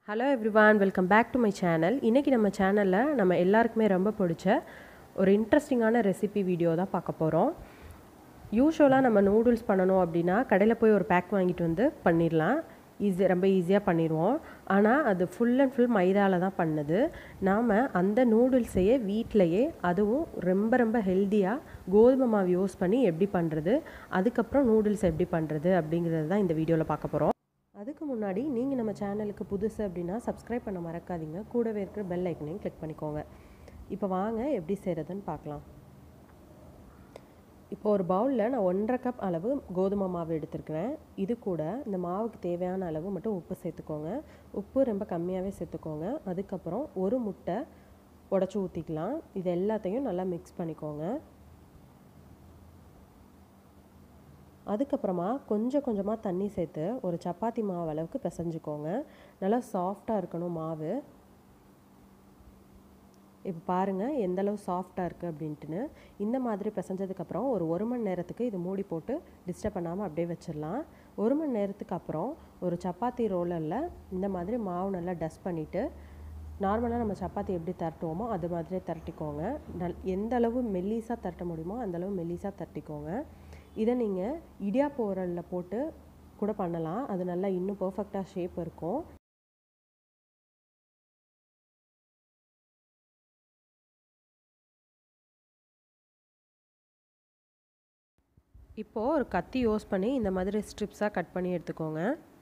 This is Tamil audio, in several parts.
hello everyone welcome back to my channel இன்றைக்கி நம்ம சேனலில் நம்ம எல்லாருக்குமே ரொம்ப பிடிச்ச ஒரு இன்ட்ரெஸ்டிங்கான ரெசிபி வீடியோ தான் பார்க்க போகிறோம் யூஸ்வலாக நம்ம நூடுல்ஸ் பண்ணணும் அப்படின்னா கடையில் போய் ஒரு பேக் வாங்கிட்டு வந்து பண்ணிடலாம் ஈஸி ரொம்ப ஈஸியாக பண்ணிடுவோம் ஆனால் அது ஃபுல் அண்ட் ஃபுல் மைதாவில் தான் பண்ணுது நாம் அந்த நூடுல்ஸையே வீட்டிலையே அதுவும் ரொம்ப ரொம்ப ஹெல்த்தியாக கோதுமை மாவு யூஸ் பண்ணி எப்படி பண்ணுறது அதுக்கப்புறம் நூடுல்ஸ் எப்படி பண்ணுறது அப்படிங்கிறது தான் இந்த வீடியோவில் பார்க்க போகிறோம் அதுக்கு முன்னாடி நீங்கள் நம்ம சேனலுக்கு புதுசு அப்படின்னா சப்ஸ்கிரைப் பண்ண மறக்காதீங்க கூடவே இருக்கிற பெல் ஐக்கனையும் கிளிக் பண்ணிக்கோங்க இப்போ வாங்க எப்படி செய்கிறதுன்னு பார்க்கலாம் இப்போ ஒரு பவுலில் நான் ஒன்றரை கப் அளவு கோதுமை மாவு எடுத்துருக்கிறேன் இது கூட இந்த மாவுக்கு தேவையான அளவு மட்டும் உப்பு சேர்த்துக்கோங்க உப்பு ரொம்ப கம்மியாகவே சேர்த்துக்கோங்க அதுக்கப்புறம் ஒரு முட்டை உடச்சி ஊற்றிக்கலாம் இது எல்லாத்தையும் நல்லா மிக்ஸ் பண்ணிக்கோங்க அதுக்கப்புறமா கொஞ்சம் கொஞ்சமாக தண்ணி சேர்த்து ஒரு சப்பாத்தி மாவு அளவுக்கு பிசைஞ்சுக்கோங்க நல்லா சாஃப்டாக இருக்கணும் மாவு இப்போ பாருங்கள் எந்த அளவு சாஃப்டாக இருக்குது அப்படின்ட்டுன்னு இந்த மாதிரி பிசைஞ்சதுக்கப்புறம் ஒரு ஒரு மணி நேரத்துக்கு இது மூடி போட்டு டிஸ்டர்ப் பண்ணாமல் அப்படியே வச்சிடலாம் ஒரு மணி நேரத்துக்கு அப்புறம் ஒரு சப்பாத்தி ரோலரில் இந்த மாதிரி மாவு நல்லா டஸ்ட் பண்ணிவிட்டு நார்மலாக நம்ம சப்பாத்தி எப்படி தரட்டுவோமோ அது மாதிரியே தரட்டிக்கோங்க நல் எந்த அளவு மெல்லிஸாக தரட்ட முடியுமோ அந்தளவு மெல்லிஸாக தரட்டிக்கோங்க இதை நீங்கள் இடியாப்ப உரலில் போட்டு கூட பண்ணலாம் அது நல்லா இன்னும் பர்ஃபெக்டாக ஷேப் இருக்கும் இப்போது ஒரு கத்தி யூஸ் பண்ணி இந்த மாதிரி ஸ்ட்ரிப்ஸாக கட் பண்ணி எடுத்துக்கோங்க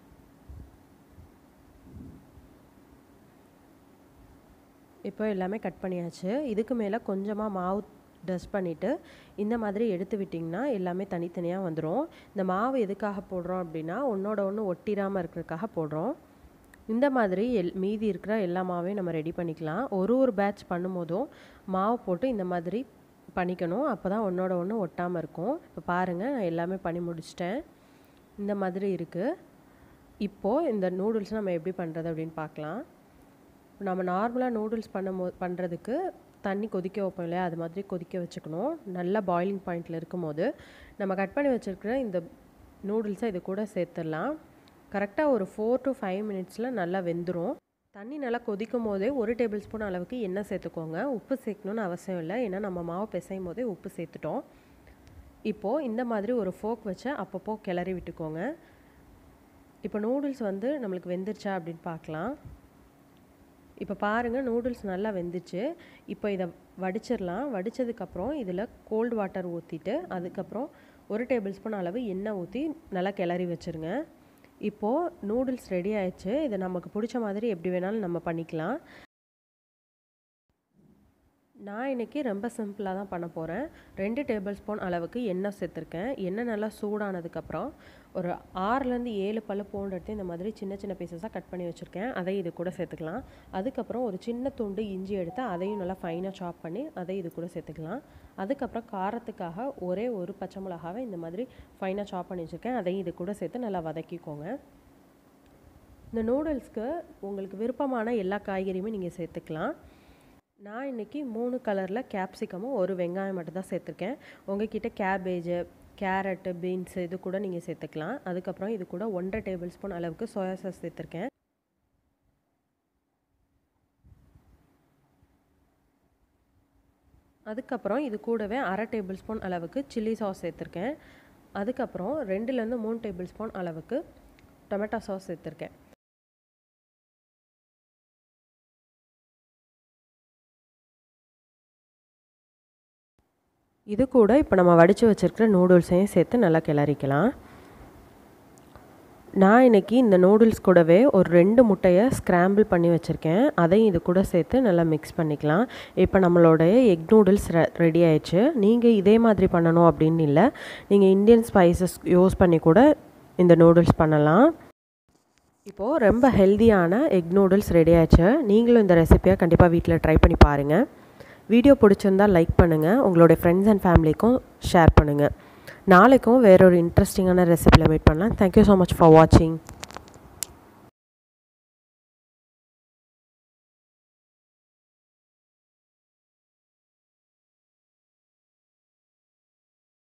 இப்போ எல்லாமே கட் பண்ணியாச்சு இதுக்கு மேலே கொஞ்சமாக மாவு டஸ்ட் பண்ணிவிட்டு இந்த மாதிரி எடுத்து விட்டிங்கன்னா எல்லாமே தனித்தனியாக வந்துடும் இந்த மாவு எதுக்காக போடுறோம் அப்படின்னா ஒன்றோட ஒன்று ஒட்டிடாமல் இருக்கிறதுக்காக போடுறோம் இந்த மாதிரி எல் மீதி இருக்கிற எல்லா மாவையும் நம்ம ரெடி பண்ணிக்கலாம் ஒரு ஒரு பேட்ச் பண்ணும்போதும் மாவு போட்டு இந்த மாதிரி பண்ணிக்கணும் அப்போ தான் ஒன்றோட ஒன்று ஒட்டாமல் இருக்கும் இப்போ பாருங்கள் நான் எல்லாமே பண்ணி முடிச்சிட்டேன் இந்த மாதிரி இருக்குது இப்போது இந்த நூடுல்ஸ் நம்ம எப்படி பண்ணுறது அப்படின்னு பார்க்கலாம் நம்ம நார்மலாக நூடுல்ஸ் பண்ணும் பண்ணுறதுக்கு தண்ணி கொதிக்க வைப்போம் இல்லையா அது மாதிரி கொதிக்க வச்சுக்கணும் நல்லா பாயிலிங் பாயிண்டில் இருக்கும்போது நம்ம கட் பண்ணி வச்சுருக்கிற இந்த நூடுல்ஸை இது கூட சேர்த்துடலாம் கரெக்டாக ஒரு ஃபோர் டு ஃபைவ் மினிட்ஸில் நல்லா வெந்துடும் தண்ணி நல்லா கொதிக்கும் போதே ஒரு டேபிள் ஸ்பூன் அளவுக்கு எண்ணெய் சேர்த்துக்கோங்க உப்பு சேர்க்கணுன்னு அவசியம் இல்லை ஏன்னா நம்ம மாவு பிசையும் போதே உப்பு சேர்த்துட்டோம் இப்போது இந்த மாதிரி ஒரு ஃபோக் வச்சு அப்பப்போ கிளறி விட்டுக்கோங்க இப்போ நூடுல்ஸ் வந்து நம்மளுக்கு வெந்துருச்சா அப்படின்னு பார்க்கலாம் இப்போ பாருங்கள் நூடுல்ஸ் நல்லா வெந்துச்சு இப்போ இதை வடிச்சிடலாம் வடித்ததுக்கப்புறம் இதில் கோல்டு வாட்டர் ஊற்றிட்டு அதுக்கப்புறம் ஒரு டேபிள் ஸ்பூன் அளவு எண்ணெய் ஊற்றி நல்லா கிளறி வச்சுருங்க இப்போது நூடுல்ஸ் ரெடி ஆயிடுச்சு இதை நமக்கு பிடிச்ச மாதிரி எப்படி வேணாலும் நம்ம பண்ணிக்கலாம் நான் இன்றைக்கி ரொம்ப சிம்பிளாக தான் பண்ண போகிறேன் ரெண்டு டேபிள் ஸ்பூன் அளவுக்கு எண்ணெய் சேர்த்துருக்கேன் எண்ணெய் நல்லா சூடானதுக்கப்புறம் ஒரு ஆறுலேருந்து ஏழு பல்லு பூண்டு எடுத்து இந்த மாதிரி சின்ன சின்ன பீசஸாக கட் பண்ணி வச்சுருக்கேன் அதை இது கூட சேர்த்துக்கலாம் அதுக்கப்புறம் ஒரு சின்ன துண்டு இஞ்சி எடுத்து அதையும் நல்லா ஃபைனாக சாப் பண்ணி அதை இது கூட சேர்த்துக்கலாம் அதுக்கப்புறம் காரத்துக்காக ஒரே ஒரு பச்சை மிளகாவை இந்த மாதிரி ஃபைனாக சாப் பண்ணி வச்சுருக்கேன் அதையும் இது கூட சேர்த்து நல்லா வதக்கிக்கோங்க இந்த நூடுல்ஸ்க்கு உங்களுக்கு விருப்பமான எல்லா காய்கறியுமே நீங்கள் சேர்த்துக்கலாம் நான் இன்றைக்கி மூணு கலரில் கேப்சிகமும் ஒரு வெங்காயம் மட்டும் தான் சேர்த்துருக்கேன் உங்ககிட்ட கேபேஜு கேரட்டு பீன்ஸு இது கூட நீங்கள் சேர்த்துக்கலாம் அதுக்கப்புறம் இது கூட ஒன்றரை டேபிள் ஸ்பூன் அளவுக்கு சோயா சாஸ் சேர்த்துருக்கேன் அதுக்கப்புறம் இது கூடவே அரை டேபிள் ஸ்பூன் அளவுக்கு சில்லி சாஸ் சேர்த்துருக்கேன் அதுக்கப்புறம் ரெண்டுலேருந்து மூணு டேபிள் ஸ்பூன் அளவுக்கு டொமேட்டோ சாஸ் சேர்த்துருக்கேன் இது கூட இப்போ நம்ம வடித்து வச்சுருக்கிற நூடுல்ஸையும் சேர்த்து நல்லா கிளறிக்கலாம் நான் இன்றைக்கி இந்த நூடுல்ஸ் கூடவே ஒரு ரெண்டு முட்டையை ஸ்க்ராம்பிள் பண்ணி வச்சுருக்கேன் அதையும் இது கூட சேர்த்து நல்லா மிக்ஸ் பண்ணிக்கலாம் இப்போ நம்மளோடைய எக் நூடுல்ஸ் ரெ ரெடி ஆயிடுச்சு நீங்கள் இதே மாதிரி பண்ணணும் அப்படின்னு இல்லை நீங்கள் இந்தியன் ஸ்பைசஸ் யூஸ் பண்ணி கூட இந்த நூடுல்ஸ் பண்ணலாம் இப்போது ரொம்ப ஹெல்த்தியான எக் நூடுல்ஸ் ரெடி ஆயிடுச்சு நீங்களும் இந்த ரெசிப்பியை கண்டிப்பாக வீட்டில் ட்ரை பண்ணி பாருங்கள் வீடியோ பிடிச்சிருந்தால் லைக் பண்ணுங்கள் உங்களுடைய ஃப்ரெண்ட்ஸ் அண்ட் ஃபேமிலிக்கும் ஷேர் பண்ணுங்கள் நாளைக்கும் வேறொரு இன்ட்ரெஸ்டிங்கான ரெசிபியில் மீட் பண்ணலாம் தேங்க்யூ ஸோ மச் ஃபார் வாட்சிங்